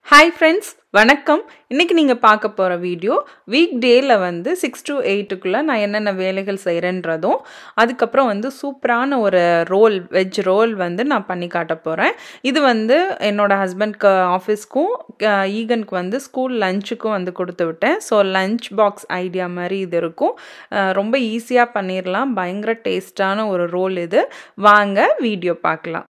hi friends வணக்கம் இன்றைக்கி நீங்கள் பார்க்க போகிற வீடியோ வீக் டேயில் வந்து சிக்ஸ் டு எயிட்டுக்குள்ளே நான் என்னென்ன வேலைகள் செய்கிறேன்றதும் அதுக்கப்புறம் வந்து சூப்பரான ஒரு ரோல் வெஜ் ரோல் வந்து நான் பண்ணி காட்ட போகிறேன் இது வந்து என்னோடய ஹஸ்பண்ட்க்கு ஆஃபீஸ்க்கும் ஈகனுக்கு வந்து ஸ்கூல் லஞ்சுக்கும் வந்து கொடுத்து விட்டேன் ஸோ லஞ்ச் பாக்ஸ் ஐடியா மாதிரி இது இருக்கும் அஹ் ரொம்ப ஈஸியாக பண்ணிடலாம் பயங்கர டேஸ்டான ஒரு ரோல் இது வாங்க வீடியோ பார்க்கலாம்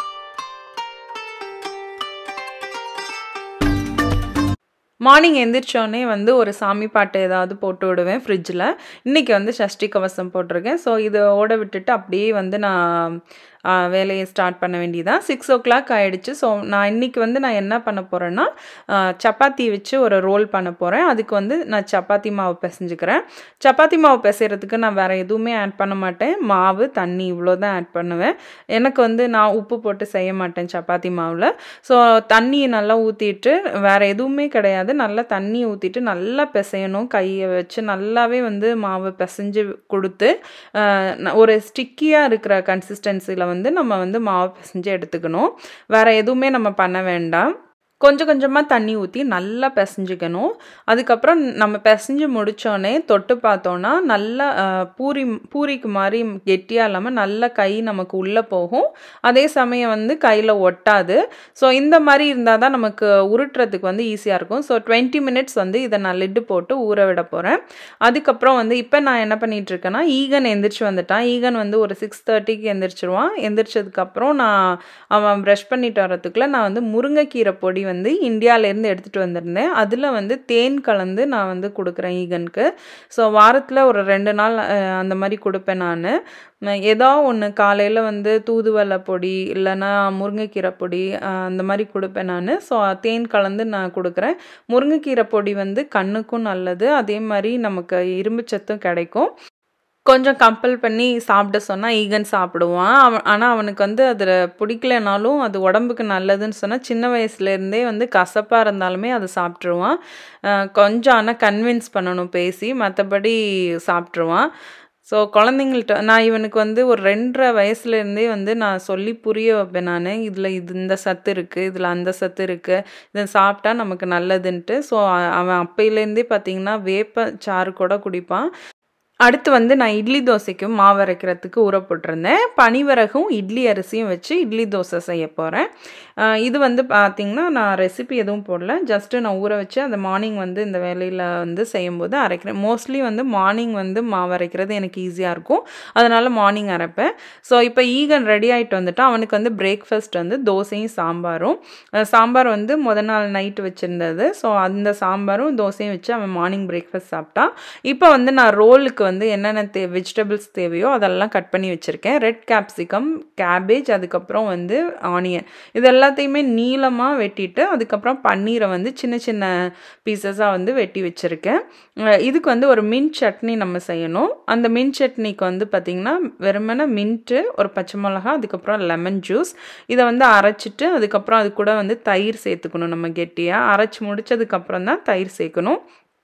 மார்னிங் எந்திரிச்சோடனே வந்து ஒரு சாமி பாட்டு ஏதாவது போட்டு விடுவேன் ஃப்ரிட்ஜில் இன்றைக்கி வந்து சஷ்டி கவசம் போட்டிருக்கேன் ஸோ இதை ஓட விட்டுட்டு அப்படியே வந்து நான் ஆ, வேலையை ஸ்டார்ட் பண்ண வேண்டியதான் சிக்ஸ் ஓ கிளாக் ஆகிடுச்சு ஸோ நான் இன்றைக்கி வந்து நான் என்ன பண்ண போகிறேன்னா சப்பாத்தி வச்சு ஒரு ரோல் பண்ண போகிறேன் அதுக்கு வந்து நான் சப்பாத்தி மாவு பிசைஞ்சுக்கிறேன் சப்பாத்தி மாவு பிசைகிறதுக்கு நான் வேறு எதுவுமே ஆட் பண்ண மாட்டேன் மாவு தண்ணி இவ்வளோ தான் ஆட் பண்ணுவேன் எனக்கு வந்து நான் உப்பு போட்டு செய்ய மாட்டேன் சப்பாத்தி மாவில் ஸோ தண்ணியை நல்லா ஊற்றிட்டு வேறு எதுவுமே கிடையாது நல்லா தண்ணி ஊற்றிட்டு நல்லா பிசையணும் கையை வச்சு நல்லாவே வந்து மாவு பிசைஞ்சு கொடுத்து ஆஹ், ந- ஒரு ஸ்டிக்கியாக இருக்கிற கன்சிஸ்டன்சியில் வந்து நம்ம வந்து மாவு பிசைஞ்சு எடுத்துக்கணும் வேறு எதுவுமே நம்ம பண்ண வேண்டாம் கொஞ்சம் கொஞ்சமாக தண்ணி ஊற்றி நல்லா பிசைஞ்சிக்கணும் அதுக்கப்புறம் நம்ம பிசைஞ்சு முடித்தோடனே தொட்டு பார்த்தோன்னா நல்லா ஆஹ், பூரி பூரிக்கு மாதிரி கெட்டியாக இல்லாமல் நல்ல கை நமக்கு உள்ளே போகும் அதே சமயம் வந்து கையில் ஒட்டாது ஸோ இந்த மாதிரி இருந்தால் தான் நமக்கு உருட்டுறதுக்கு வந்து ஈஸியாக இருக்கும் ஸோ டுவெண்ட்டி மினிட்ஸ் வந்து இதை நான் லிட்டு போட்டு ஊற விட போகிறேன் அதுக்கப்புறம் வந்து இப்போ நான் என்ன பண்ணிட்டு இருக்கேன்னா ஈகன் எந்திரிச்சு வந்துட்டான் ஈகன் வந்து ஒரு சிக்ஸ் தேர்ட்டிக்கு எந்திரிச்சிருவான் எந்திரிச்சதுக்கப்புறம் நான் அவன் ப்ரஷ் பண்ணிட்டு வரதுக்குள்ளே நான் வந்து முருங்கைக்கீரை பொடி வந்து இந்தியாவிலேருந்து எடுத்துகிட்டு வந்திருந்தேன் அதில் வந்து தேன் கலந்து நான் வந்து கொடுக்குறேன் ஈகனுக்கு ஸோ வாரத்தில் ஒரு ரெண்டு நாள் அஹ், அந்த மாதிரி கொடுப்பேன் நான் ஏதோ ஒன்று காலையில் வந்து தூதுவளை பொடி இல்லைன்னா முருங்கைக்கீரை பொடி அஹ், அந்த மாதிரி கொடுப்பேன் நான் ஸோ தேன் கலந்து நான் கொடுக்குறேன் முருங்கைக்கீரை பொடி வந்து கண்ணுக்கும் நல்லது அதே மாதிரி நமக்கு இரும்புச்சத்தும் கிடைக்கும் கொஞ்சம் கம்பல் பண்ணி சாப்பிட சொன்னால் ஈகன் சாப்பிடுவான் அவன் ஆனால் அவனுக்கு வந்து அதில் பிடிக்கலனாலும் அது உடம்புக்கு நல்லதுன்னு சொன்னால் சின்ன வயசுலேருந்தே வந்து கசப்பாக இருந்தாலுமே அதை சாப்பிட்ருவான் அஹ் கொஞ்சம் ஆனால் கன்வின்ஸ் பண்ணணும் பேசி மற்றபடி சாப்பிட்ருவான் ஸோ குழந்தைங்கள்ட்ட நான் இவனுக்கு வந்து ஒரு ரெண்டரை வயசுலேருந்தே வந்து நான் சொல்லி புரிய வைப்பேன் நான் இதில் இது இந்த சத்து இருக்குது இதில் அந்த சத்து இருக்குது இதை சாப்பிட்டா நமக்கு நல்லதுன்ட்டு ஸோ அவன் அப்பையிலேருந்தே பார்த்தீங்கன்னா வேப்ப சாறு கூட குடிப்பான் அடுத்து வந்து நான் இட்லி தோசைக்கு மாவு அரைக்கிறதுக்கு ஊற போட்டிருந்தேன் பனிவரகும் இட்லி அரிசியும் வச்சு இட்லி தோசை செய்ய போகிறேன் இது வந்து பார்த்திங்கன்னா நான் ரெசிபி எதுவும் போடல ஜஸ்ட்டு நான் ஊற வச்சு அந்த மார்னிங் வந்து இந்த வேலையில் வந்து செய்யும்போது அரைக்கிறேன் மோஸ்ட்லி வந்து மார்னிங் வந்து மாவு அரைக்கிறது எனக்கு ஈஸியாக இருக்கும் அதனால் மார்னிங் அரைப்பேன் ஸோ இப்போ ஈகன் ரெடி ஆகிட்டு வந்துட்டான் அவனுக்கு வந்து பிரேக்ஃபாஸ்ட் வந்து தோசையும் சாம்பாரும் அஹ் சாம்பார் வந்து முத நாள் நைட்டு வச்சுருந்தது ஸோ அந்த சாம்பாரும் தோசையும் வச்சு அவன் மார்னிங் பிரேக்ஃபாஸ்ட் சாப்பிட்டான் இப்போ வந்து நான் ரோலுக்கு வந்து என்னென்ன தே வெஜிடபிள்ஸ் தேவையோ அதெல்லாம் கட் பண்ணி வச்சுருக்கேன் ரெட் கேப்சிகம் கேபேஜ் அதுக்கப்புறம் வந்து ஆனியன் இது எல்லாத்தையுமே நீளமாக வெட்டிட்டு அதுக்கப்புறம் பன்னீரை வந்து சின்ன சின்ன பீசஸாக வந்து வெட்டி வச்சுருக்கேன் அஹ் இதுக்கு வந்து ஒரு மின்ட் சட்னி நம்ம செய்யணும் அந்த மின்ட் சட்னிக்கு வந்து பார்த்திங்கன்னா வெறுமனே மின்ட்டு ஒரு பச்சை மிளகா அதுக்கப்புறம் லெமன் ஜூஸ் இதை வந்து அரைச்சிட்டு அதுக்கப்புறம் அது கூட வந்து தயிர் சேர்த்துக்கணும் நம்ம கெட்டியாக அரைச்சி முடிச்சதுக்கப்புறம் தான் தயிர் சேர்க்கணும்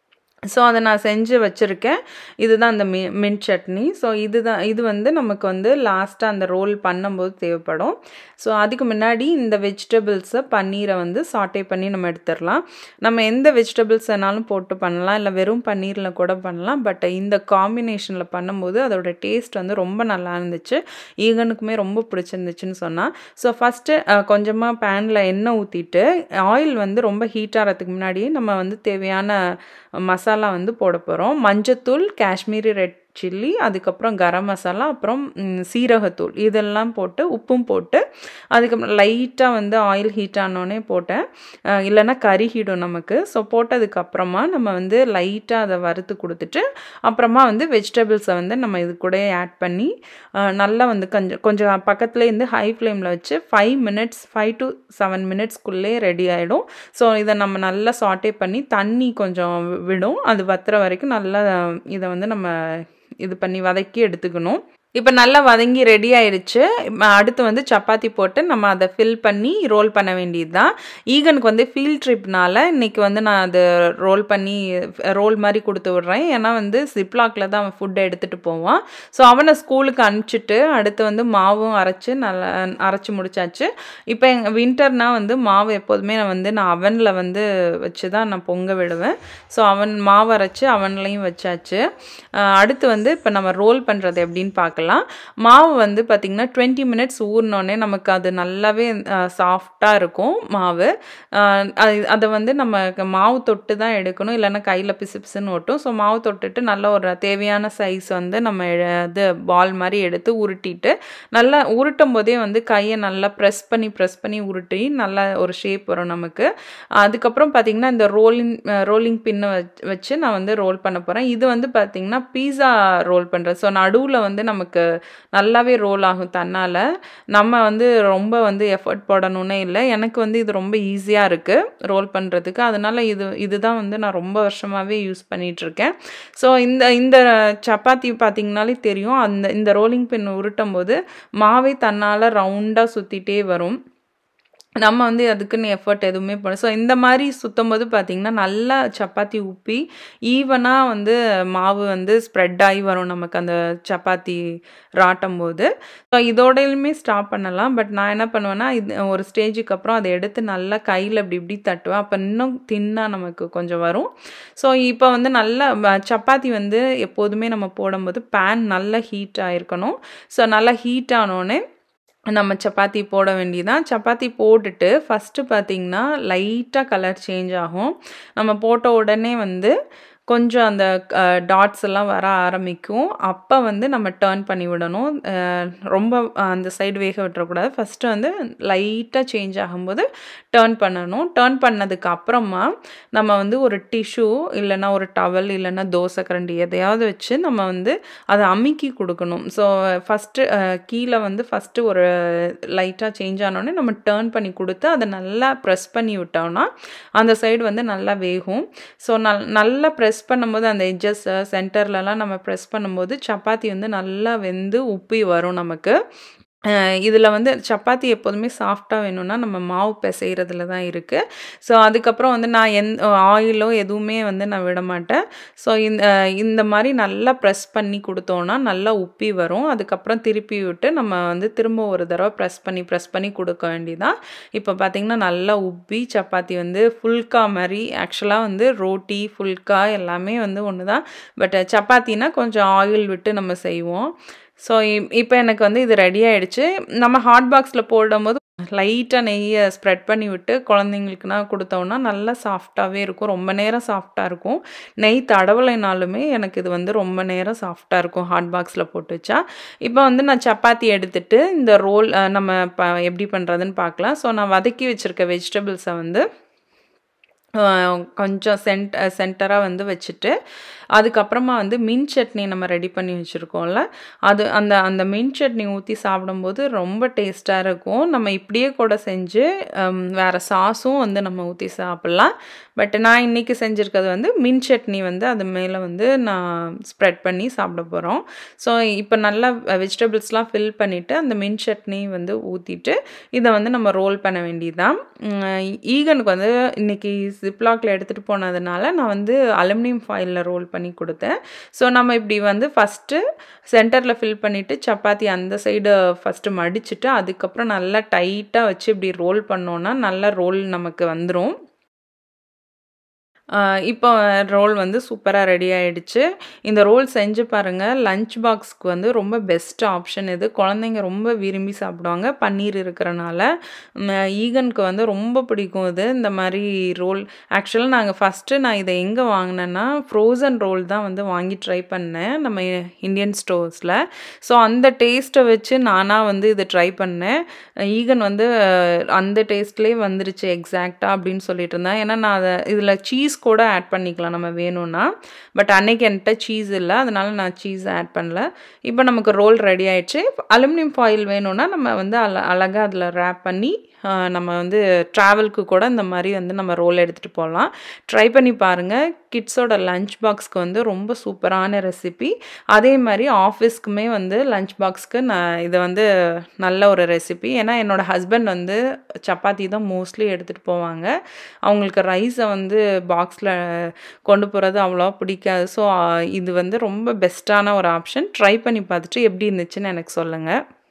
ஸோ அதை நான் செஞ்சு வச்சுருக்கேன் இதுதான் அந்த மி மின்ட் சட்னி ஸோ இதுதான் இது வந்து நமக்கு வந்து லாஸ்ட்டாக அந்த ரோல் பண்ணும்போது தேவைப்படும் ஸோ அதுக்கு முன்னாடி இந்த வெஜிடபிள்ஸை பன்னீரை வந்து சாட்டே பண்ணி நம்ம எடுத்துடலாம் நம்ம எந்த வெஜிடபிள்ஸ் வேணாலும் போட்டு பண்ணலாம் இல்லை வெறும் பன்னீரில் கூட பண்ணலாம் பட் இந்த காம்பினேஷனில் பண்ணும்போது அதோட டேஸ்ட் வந்து ரொம்ப நல்லா இருந்துச்சு ஈகனுக்குமே ரொம்ப பிடிச்சிருந்துச்சுன்னு சொன்னால் ஸோ ஃபஸ்ட்டு கொஞ்சமாக பேனில் எண்ணெய் ஊற்றிட்டு ஆயில் வந்து ரொம்ப ஹீட் ஆகிறதுக்கு முன்னாடி நம்ம வந்து தேவையான மசாலா வந்து போட போகிறோம் மஞ்சத்தூள் காஷ்மீரி ரெட் சில்லி அதுக்கப்புறம் கரம் மசாலா அப்புறம் ம், சீரகத்தூள் இதெல்லாம் போட்டு உப்பும் போட்டு அதுக்கப்புறம் லைட்டாக வந்து ஆயில் ஹீட் ஆனோடனே போட்டேன் அஹ் இல்லைன்னா கருகிடும் நமக்கு ஸோ போட்டதுக்கப்புறமா நம்ம வந்து லைட்டாக அதை வறுத்து கொடுத்துட்டு அப்புறமா வந்து வெஜிடபிள்ஸை வந்து நம்ம இது கூட ஆட் பண்ணி அஹ் நல்லா வந்து கொஞ்சம் கொஞ்சம் பக்கத்துலேயே இருந்து ஹை ஃப்ளேமில் வச்சு five minutes five to seven மினிட்ஸ்க்குள்ளே ரெடி ஆகிடும் ஸோ இதை நம்ம நல்லா சாட்டே பண்ணி தண்ணி கொஞ்சம் வி- விடும் அது வத்துற வரைக்கும் நல்லா இதை வந்து நம்ம இது பண்ணி வதக்கி எடுத்துக்கணும் இப்போ நல்லா வதங்கி ரெடி ஆயிருச்சு ம- அடுத்து வந்து சப்பாத்தி போட்டு நம்ம அதை ஃபில் பண்ணி ரோல் பண்ண வேண்டியது தான் ஈகனுக்கு வந்து ஃபீல்ட் ட்ரிப்னால இன்னைக்கு வந்து நான் அது ரோல் பண்ணி ரோல் மாதிரி கொடுத்து விட்றேன் ஏன்னா வந்து சிப்லாக்கில் தான் அவன் ஃபுட் எடுத்துகிட்டு போவான் ஸோ அவனை ஸ்கூலுக்கு அனுப்பிச்சிட்டு அடுத்து வந்து மாவும் அரைச்சு நல்லா அரைச்சி முடிச்சாச்சு இப்போ எங்கள் வின்டர்னா வந்து மாவு எப்போதுமே நான் வந்து நான் அவனில் வந்து வச்சு தான் நான் பொங்க விடுவேன் ஸோ அவன் மாவு அரைச்சி அவன்லையும் வச்சாச்சு அஹ் அடுத்து வந்து இப்போ நம்ம ரோல் பண்ணுறது எப்படின்னு பார்க்கலாம் மாவு வந்து பார்த்திங்கன்னா டுவெண்ட்டி மினிட்ஸ் ஊறினோடனே நமக்கு அது நல்லாவே சாஃப்டாக இருக்கும் மாவு அஹ் அது அதை வந்து நம்ம க- மாவு தொட்டு தான் எடுக்கணும் இல்லைன்னா கையில் பிசு பிசுன்னு ஒட்டும் ஸோ மாவு தொட்டுட்டு நல்ல ஒரு தேவையான சைஸ் வந்து நம்ம எ- இது பால் மாதிரி எடுத்து உருட்டிட்டு நல்லா உருட்டும் போதே வந்து கையை நல்லா ப்ரெஸ் பண்ணி ப்ரெஸ் பண்ணி உருட்டி நல்லா ஒரு ஷேப் வரும் நமக்கு அதுக்கப்புறம் பார்த்திங்கன்னா இந்த ரோலிங் ரோலிங் பின்னை வச்சு நான் வந்து ரோல் பண்ண போகிறேன் இது வந்து பார்த்திங்கன்னா பீஸா ரோல் பண்ணுறது ஸோ நடுவில் வந்து நமக்கு நல்லாவே ரோல் ஆகும் தன்னால் நம்ம வந்து ரொம்ப வந்து எஃபர்ட் போடணுன்னே இல்லை எனக்கு வந்து இது ரொம்ப ஈஸியாக இருக்குது ரோல் பண்ணுறதுக்கு அதனால இது இதுதான் வந்து நான் ரொம்ப வருஷமாகவே யூஸ் பண்ணிகிட்ருக்கேன் ஸோ இந்த இந்த சப்பாத்தி பார்த்திங்கனாலே தெரியும் அந்த இந்த ரோலிங் பின் உருட்டும் போது மாவே தன்னால் ரவுண்டாக சுற்றிட்டே வரும் நம்ம வந்து அதுக்குன்னு எஃபர்ட் எதுவுமே பண்ண ஸோ இந்த மாதிரி சுத்தும் போது பார்த்திங்கன்னா நல்லா சப்பாத்தி உப்பி ஈவனாக வந்து மாவு வந்து ஸ்ப்ரெட் ஆகி வரும் நமக்கு அந்த சப்பாத்தி ராட்டும் போது ஸோ இதோடையுமே ஸ்டாப் பண்ணலாம் பட் நான் என்ன பண்ணுவேன்னா இது ஒரு ஸ்டேஜுக்கு அப்புறம் அதை எடுத்து நல்லா கையில் இப்படி இப்படி தட்டுவேன் அப்போ இன்னும் தின்னாக நமக்கு கொஞ்சம் வரும் ஸோ இப்போ வந்து நல்லா வ- சப்பாத்தி வந்து எப்போதுமே நம்ம போடும்போது பேன் நல்லா ஹீட் ஆகிருக்கணும் ஸோ நல்லா ஹீட் ஆனோடனே நம்ம சப்பாத்தி போட வேண்டியதான் சப்பாத்தி போட்டுட்டு ஃபஸ்ட்டு பார்த்திங்கன்னா லைட்டாக கலர் சேஞ்ச் ஆகும் நம்ம போட்ட உடனே வந்து கொஞ்சம் அந்த டாட்ஸ் எல்லாம் வர ஆரம்பிக்கும் அப்போ வந்து நம்ம டேர்ன் பண்ணி விடணும் அஹ் ரொம்ப அந்த சைடு வேக விட்டுறக்கூடாது ஃபஸ்ட்டு வந்து லைட்டாக சேஞ்ச் ஆகும்போது டேர்ன் பண்ணணும் டேர்ன் பண்ணதுக்கு அப்புறமா நம்ம வந்து ஒரு டிஷ்யூ இல்லைன்னா ஒரு டவல் இல்லைன்னா தோசை கரண்டி எதையாவது வச்சு நம்ம வந்து அதை அமுக்கி கொடுக்கணும் ஸோ ஃபஸ்ட்டு கீழே வந்து ஃபஸ்ட்டு ஒரு லைட்டாக சேஞ்ச் ஆனோடனே நம்ம டேர்ன் பண்ணி கொடுத்து அதை நல்லா ப்ரெஸ் பண்ணி விட்டோம்னா அந்த சைடு வந்து நல்லா வேகும் ஸோ நல் நல்லா ப்ரெஸ் பண்ணும்போது அந்த எட்ஜஸ் சென்டர்லலாம் நம்ம ப்ரெஸ் பண்ணும்போது சப்பாத்தி வந்து நல்லா வெந்து உப்பி வரும் நமக்கு இதில் வந்து சப்பாத்தி எப்போதுமே சாஃப்டாக வேணும்னா நம்ம மாவு பிசைகிறதுல தான் இருக்குது ஸோ அதுக்கப்புறம் வந்து நான் எந் ஆயிலோ எதுவுமே வந்து நான் விட மாட்டேன் ஸோ இந்த இந்த மாதிரி நல்லா ப்ரெஸ் பண்ணி கொடுத்தோன்னா நல்லா உப்பி வரும் அதுக்கப்புறம் திருப்பி விட்டு நம்ம வந்து திரும்ப ஒரு தடவை ப்ரெஸ் பண்ணி ப்ரெஸ் பண்ணி கொடுக்க வேண்டியதான் இப்போ பார்த்திங்கன்னா நல்லா உப்பி சப்பாத்தி வந்து ஃபுல்கா மாதிரி ஆக்சுவலாக வந்து ரோட்டி ஃபுல்கா எல்லாமே வந்து ஒன்று தான் பட் சப்பாத்தினா கொஞ்சம் ஆயில் விட்டு நம்ம செய்வோம் ஸோ இப்போ எனக்கு வந்து இது ரெடி ஆயிடுச்சு நம்ம ஹாட் பாக்ஸில் போடும்போது லைட்டாக நெய்யை ஸ்ப்ரெட் பண்ணி விட்டு குழந்தைங்களுக்குனா கொடுத்தோன்னா நல்லா சாஃப்டாகவே இருக்கும் ரொம்ப நேரம் சாஃப்டாக இருக்கும் நெய் தடவலைனாலுமே எனக்கு இது வந்து ரொம்ப நேரம் சாஃப்டாக இருக்கும் ஹாட் பாக்ஸில் போட்டு வச்சா இப்போ வந்து நான் சப்பாத்தி எடுத்துட்டு இந்த ரோல் நம்ம ப எப்படி பண்ணுறதுன்னு பார்க்கலாம் ஸோ நான் வதக்கி வச்சுருக்க வெஜிடபிள்ஸை வந்து அஹ் கொஞ்சம் சென்ட் சென்டராக வந்து வச்சுட்டு அதுக்கப்புறமா வந்து மின் சட்னி நம்ம ரெடி பண்ணி வச்சுருக்கோம்ல அது அந்த அந்த மின் சட்னி ஊற்றி சாப்பிடும்போது ரொம்ப டேஸ்ட்டாக இருக்கும் நம்ம இப்படியே கூட செஞ்சு ஹம், வேற சாஸும் வந்து நம்ம ஊற்றி சாப்பிட்லாம் பட் நான் இன்றைக்கி செஞ்சுருக்கிறது வந்து மின் சட்னி வந்து அது மேலே வந்து நான் ஸ்ப்ரெட் பண்ணி சாப்பிட போகிறோம் ஸோ இப்போ நல்லா வெஜிடபிள்ஸ்லாம் ஃபில் பண்ணிவிட்டு அந்த மின் சட்னி வந்து ஊற்றிட்டு இதை வந்து நம்ம ரோல் பண்ண வேண்டியதுதான் ஈகனுக்கு வந்து இன்றைக்கி ஜிப்லாக்ல எடுத்துகிட்டு போனதுனால நான் வந்து அலுமினியம் ஃபாயிலில் ரோல் பண்ணி கொடுத்தேன் ஸோ நம்ம இப்படி வந்து ஃபஸ்ட்டு சென்டரில் ஃபில் பண்ணிவிட்டு சப்பாத்தி அந்த சைடு ஃபஸ்ட்டு மடிச்சுட்டு அதுக்கப்புறம் நல்லா டைட்டாக வச்சு இப்படி ரோல் பண்ணோன்னா நல்லா ரோல் நமக்கு வந்துடும் இப்போ ரோல் வந்து சூப்பராக ரெடி ஆயிடுச்சு இந்த ரோல் செஞ்சு பாருங்கள் லஞ்ச் பாக்ஸ்க்கு வந்து ரொம்ப பெஸ்ட் ஆப்ஷன் இது குழந்தைங்க ரொம்ப விரும்பி சாப்பிடுவாங்க பன்னீர் இருக்கிறனால ம், ஈகனுக்கு வந்து ரொம்ப பிடிக்கும் இது இந்த மாதிரி ரோல் ஆக்சுவலாக நாங்கள் ஃபஸ்ட்டு நான் இதை எங்கே வாங்கினேன்னா ஃப்ரோசன் ரோல் தான் வந்து வாங்கி ட்ரை பண்ணேன் நம்ம இந்தியன் ஸ்டோர்ஸில் ஸோ அந்த டேஸ்ட்டை வச்சு நானாக வந்து இதை ட்ரை பண்ணேன் ஈகன் வந்து அஹ், அந்த டேஸ்ட்லேயே வந்துருச்சு எக்ஸாக்டாக அப்படின்னு சொல்லிட்டு இருந்தேன் ஏன்னா நான் அதை இதில் சீஸ் கூட ஆட் பண்ணிக்கலாம் நம்ம வேணும்னா பட் அன்னைக்கு என்கிட்ட சீஸ் இல்லை அதனால நான் சீஸ் ஆட் பண்ணல இப்போ நமக்கு ரோல் ரெடி ஆயிடுச்சு அலுமினியம் ஃபாயில் வேணும்னா நம்ம வந்து அல அழகாக அதில் ரேப் பண்ணி நம்ம வந்து ட்ராவலுக்கு கூட இந்த மாதிரி வந்து நம்ம ரோல் எடுத்துகிட்டு போகலாம் ட்ரை பண்ணி பாருங்கள் கிட்ஸோட லஞ்ச் பாக்ஸ்க்கு வந்து ரொம்ப சூப்பரான ரெசிபி அதே மாதிரி ஆஃபீஸ்க்குமே வந்து லஞ்ச் பாக்ஸ்க்கு நான் இதை வந்து நல்ல ஒரு ரெசிபி ஏன்னா என்னோடய ஹஸ்பண்ட் வந்து சப்பாத்தி தான் மோஸ்ட்லி எடுத்துகிட்டு போவாங்க அவங்களுக்கு ரைஸை வந்து பாக்ஸில் கொண்டு போகிறது அவ்வளோ பிடிக்காது ஸோ இது வந்து ரொம்ப பெஸ்ட்டான ஒரு ஆப்ஷன் ட்ரை பண்ணி பார்த்துட்டு எப்படி இருந்துச்சுன்னு எனக்கு சொல்லுங்கள்